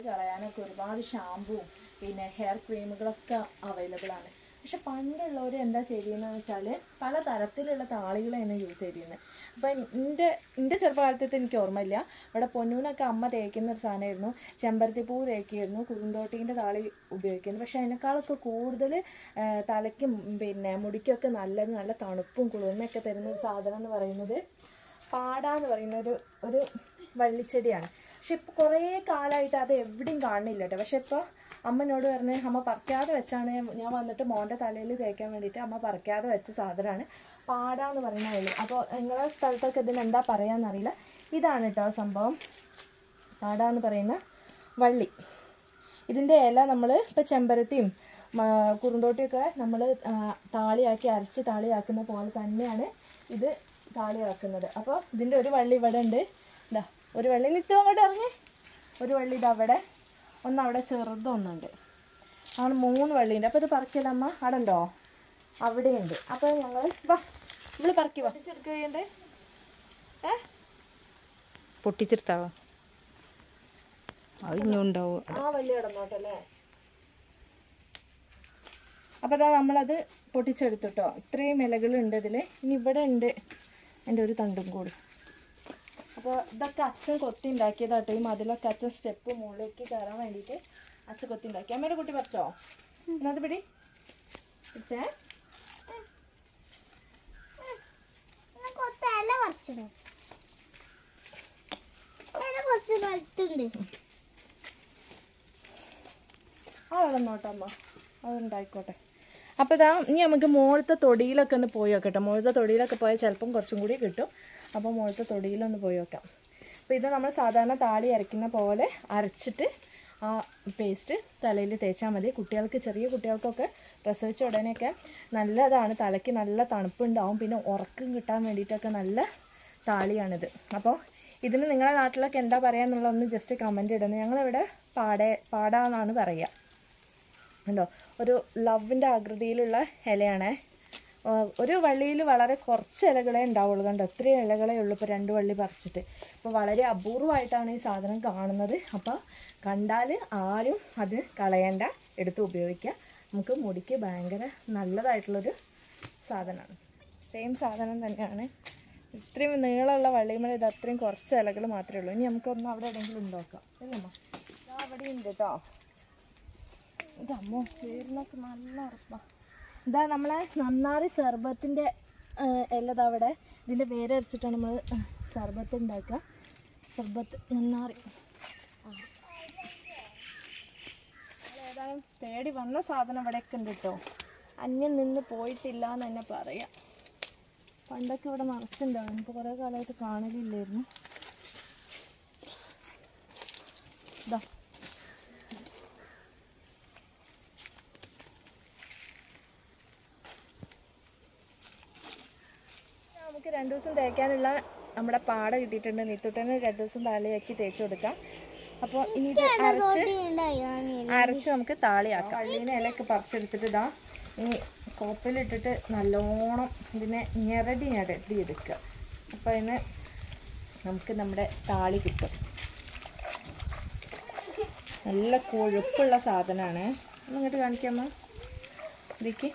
കളയാനൊക്കെ ഒരുപാട് ഷാമ്പുവും പിന്നെ hair ക്രീമുകളൊക്കെ available ആണ് പക്ഷെ പണ്ടുള്ളവർ എന്താ ചെയ്തിരുന്നത് വെച്ചാൽ പല തരത്തിലുള്ള താളികളായിരുന്നു യൂസ് ചെയ്തിരുന്നത് അപ്പം എൻ്റെ എൻ്റെ ചെറുപ്പകാലത്ത് എനിക്ക് ഓർമ്മയില്ല ഇവിടെ പൊന്നൂനൊക്കെ അമ്മ തേക്കുന്ന ഒരു സാധനമായിരുന്നു ചെമ്പരത്തി പൂ തേക്കിയിരുന്നു കുറുന്തോട്ടീൻ്റെ താളി ഉപയോഗിക്കുന്നു പക്ഷെ അതിനേക്കാളൊക്കെ കൂടുതൽ തലയ്ക്കും പിന്നെ മുടിക്കൊക്കെ നല്ലത് നല്ല തണുപ്പും കുളിർമയൊക്കെ തരുന്ന ഒരു സാധനം എന്ന് പറയുന്നത് പാട എന്ന് പറയുന്ന ഒരു ഒരു വള്ളിച്ചെടിയാണ് പക്ഷെ ഇപ്പോൾ കുറേ കാലമായിട്ട് അത് എവിടെയും കാണുന്നില്ല കേട്ടോ പക്ഷെ ഇപ്പോൾ അമ്മനോട് പറഞ്ഞ് അമ്മ പറിക്കാതെ വെച്ചാണ് ഞാൻ വന്നിട്ട് മോൻ്റെ തലയിൽ തേക്കാൻ വേണ്ടിയിട്ട് അമ്മ പറിക്കാതെ വെച്ച സാധനമാണ് പാട എന്ന് പറയുന്ന വള്ളി അപ്പോൾ നിങ്ങളെ സ്ഥലത്തൊക്കെ ഇതിന് എന്താ പറയാന്നറിയില്ല ഇതാണ് കേട്ടോ സംഭവം പാട എന്ന് പറയുന്ന വള്ളി ഇതിൻ്റെ ഇല നമ്മൾ ഇപ്പോൾ ചെമ്പരത്തിയും മ- കുറുന്തോട്ടിയൊക്കെ നമ്മൾ താളിയാക്കി അരച്ച് താളിയാക്കുന്ന പോലെ തന്നെയാണ് ഇത് താളിയാക്കുന്നത് അപ്പോൾ ഇതിൻ്റെ ഒരു വള്ളി ഇവിടെ ഉണ്ട് ഇതാ ഒരു വള്ളി നിത്യം അങ്ങോട്ട് ഇറങ്ങി ഒരു വള്ളി ഇത് അവിടെ ഒന്ന് അവിടെ ചെറുതൊന്നുണ്ട് അങ്ങനെ മൂന്ന് വള്ളിയുണ്ട് അപ്പോൾ ഇത് പറിക്കലമ്മ അവിടെ ഉണ്ടോ അവിടെയുണ്ട് അപ്പോൾ ഞങ്ങൾ വാ നമ്മൾ പറിക്കുക പറിച്ചെടുക്കുകയുണ്ട് ഏ പൊട്ടിച്ചെടുത്താവോ അത് ഇനി ഉണ്ടാവും ആ വള്ളി കിടന്നോട്ടല്ലേ അപ്പോൾ അതാ നമ്മളത് പൊട്ടിച്ചെടുത്തുട്ടോ ഇത്രയും ഇലകളുണ്ട് ഇതിൽ ഇനി ഇവിടെ ഉണ്ട് എൻ്റെ ഒരു തണ്ടും കൂടി അപ്പോൾ ഇതൊക്കെ അച്ഛൻ കൊത്തി ഉണ്ടാക്കിയതാട്ടോ ഈ മതിലൊക്കെ അച്ഛൻ സ്റ്റെപ്പ് മുകളിലേക്ക് കയറാൻ വേണ്ടിയിട്ട് അച്ഛൻ കൊത്തി ഉണ്ടാക്കി അമ്മയുടെ കുട്ടി പറിച്ചോ എന്നത് പിടി പിടിച്ചേ കൊത്തല പറിച്ചിടും ഇല കുറച്ച് വലുത്തുണ്ട് ആ കിടന്നോട്ടെ അമ്മ അതുണ്ടായിക്കോട്ടെ അപ്പോൾ ഇതാ ഇനി നമുക്ക് മുകളിലത്തെ തൊടിയിലൊക്കെ ഒന്ന് പോയി നോക്കട്ടെ മുകളിലത്തെ തൊടിയിലൊക്കെ പോയാൽ ചിലപ്പം കുറച്ചും കൂടി കിട്ടും അപ്പോൾ മുകളിലത്തെ തൊടിയിലൊന്ന് പോയി നോക്കാം അപ്പോൾ ഇത് നമ്മൾ സാധാരണ താളി അരയ്ക്കുന്ന പോലെ അരച്ചിട്ട് ആ പേസ്റ്റ് തലയിൽ തേച്ചാൽ മതി കുട്ടികൾക്ക് ചെറിയ കുട്ടികൾക്കൊക്കെ പ്രസവിച്ച ഉടനെയൊക്കെ നല്ലതാണ് തലയ്ക്ക് നല്ല തണുപ്പുണ്ടാവും പിന്നെ ഉറക്കം കിട്ടാൻ വേണ്ടിയിട്ടൊക്കെ നല്ല താളിയാണിത് അപ്പോൾ ഇതിന് നിങ്ങളുടെ നാട്ടിലൊക്കെ എന്താ പറയുക എന്നുള്ളതൊന്ന് ജസ്റ്റ് കമൻറ്റ് ഇടുന്നത് ഞങ്ങളിവിടെ പാടേ പാടാന്നാണ് പറയുക ഉണ്ടോ ഒരു ലവിൻ്റെ ആകൃതിയിലുള്ള ഇലയാണേ ആ, ഒരു വള്ളിയിൽ വളരെ കുറച്ച് ഇലകളെ ഉണ്ടാവുള്ളൂ കണ്ടോ ഇത്രയും ഇലകളേ ഉള്ളൂ ഇപ്പോൾ രണ്ട് വള്ളി പറിച്ചിട്ട് അപ്പോൾ വളരെ അപൂർവമായിട്ടാണ് ഈ സാധനം കാണുന്നത് അപ്പോൾ കണ്ടാൽ ആരും അത് കളയണ്ട എടുത്ത് ഉപയോഗിക്കുക നമുക്ക് മുടിക്ക് ഭയങ്കര നല്ലതായിട്ടുള്ളൊരു സാധനമാണ് സെയിം സാധനം തന്നെയാണ് ഇത്രയും നീളമുള്ള വള്ളിമേൽ ഇത് അത്രയും കുറച്ച് ഇലകൾ മാത്രമേ ഉള്ളൂ ഇനി നമുക്കൊന്ന് അവിടെ എവിടെയെങ്കിലും ഉണ്ടാക്കാം അല്ലമ്മ ഇതാ അവിടെ ഉണ്ട് കേട്ടോ ഇതമ്മോ വേരിനൊക്കെ നല്ല ഉറപ്പാ ഇതാ നമ്മളെ നന്നാറി സർബത്തിൻ്റെ എല്ലതാ അവിടെ ഇതിൻ്റെ വേരരച്ചിട്ടാണ് നമ്മൾ സർബത്ത് ഉണ്ടാക്കുക സർബത്ത് നന്നാറി ആ. ഏതായാലും തേടി വന്ന സാധനം ഇവിടെയൊക്കെ ഉണ്ട് കേട്ടോ അന്യം നിന്ന് പോയിട്ടില്ല എന്ന് തന്നെ പറയാം പണ്ടൊക്കെ ഇവിടെ നിറച്ചുണ്ടാവും ഇപ്പോൾ കുറേ കാലമായിട്ട് കാണലില്ലായിരുന്നു ഇതാ നമുക്ക് രണ്ട് ദിവസം തേക്കാനുള്ള നമ്മുടെ പാട കിട്ടിയിട്ടുണ്ട് നീത്തുട്ടന് രണ്ട് ദിവസം താളിയാക്കി തേച്ച് കൊടുക്കാം അപ്പോൾ ഇനി ഇത് അരച്ച് അരച്ച് നമുക്ക് താളിയാക്കാം വള്ളീനെ ഇലയൊക്കെ പറിച്ചെടുത്തിട്ട് ഇതാ ഇനി കോപ്പയിലിട്ടിട്ട് നല്ലോണം ഇതിനെ ഞെരടി ഞെരടി എടുക്കുക അപ്പോൾ അതിന് നമുക്ക് നമ്മുടെ താളി കിട്ടും നല്ല കൊഴുപ്പുള്ള സാധനമാണ് ഒന്ന് ഇങ്ങോട്ട് കാണിക്കാമോ ഇതിക്ക്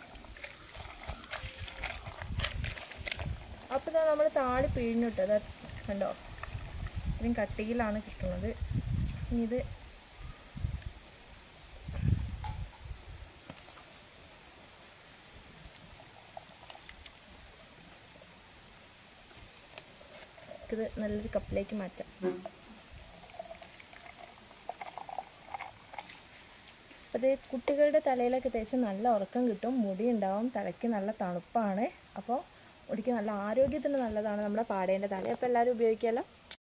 അപ്പോൾ ഇതാ നമ്മൾ താളി പിഴിഞ്ഞിട്ട് അതാ കണ്ടോ ഇത്രയും കട്ടിയിലാണ് കിട്ടുന്നത് ഇനി ഇത് ഇത് നല്ലൊരു കപ്പിലേക്ക് മാറ്റാം അപ്പോൾ ഇത് കുട്ടികളുടെ തലയിലൊക്കെ തേച്ച് നല്ല ഉറക്കം കിട്ടും മുടി ഉണ്ടാവും തലയ്ക്ക് നല്ല തണുപ്പാണ് അപ്പോൾ മുടിക്ക് നല്ല ആരോഗ്യത്തിന് നല്ലതാണ് നമ്മുടെ പാടേൻ്റെ തല അപ്പോൾ എല്ലാവരും ഉപയോഗിക്കാമല്ലോ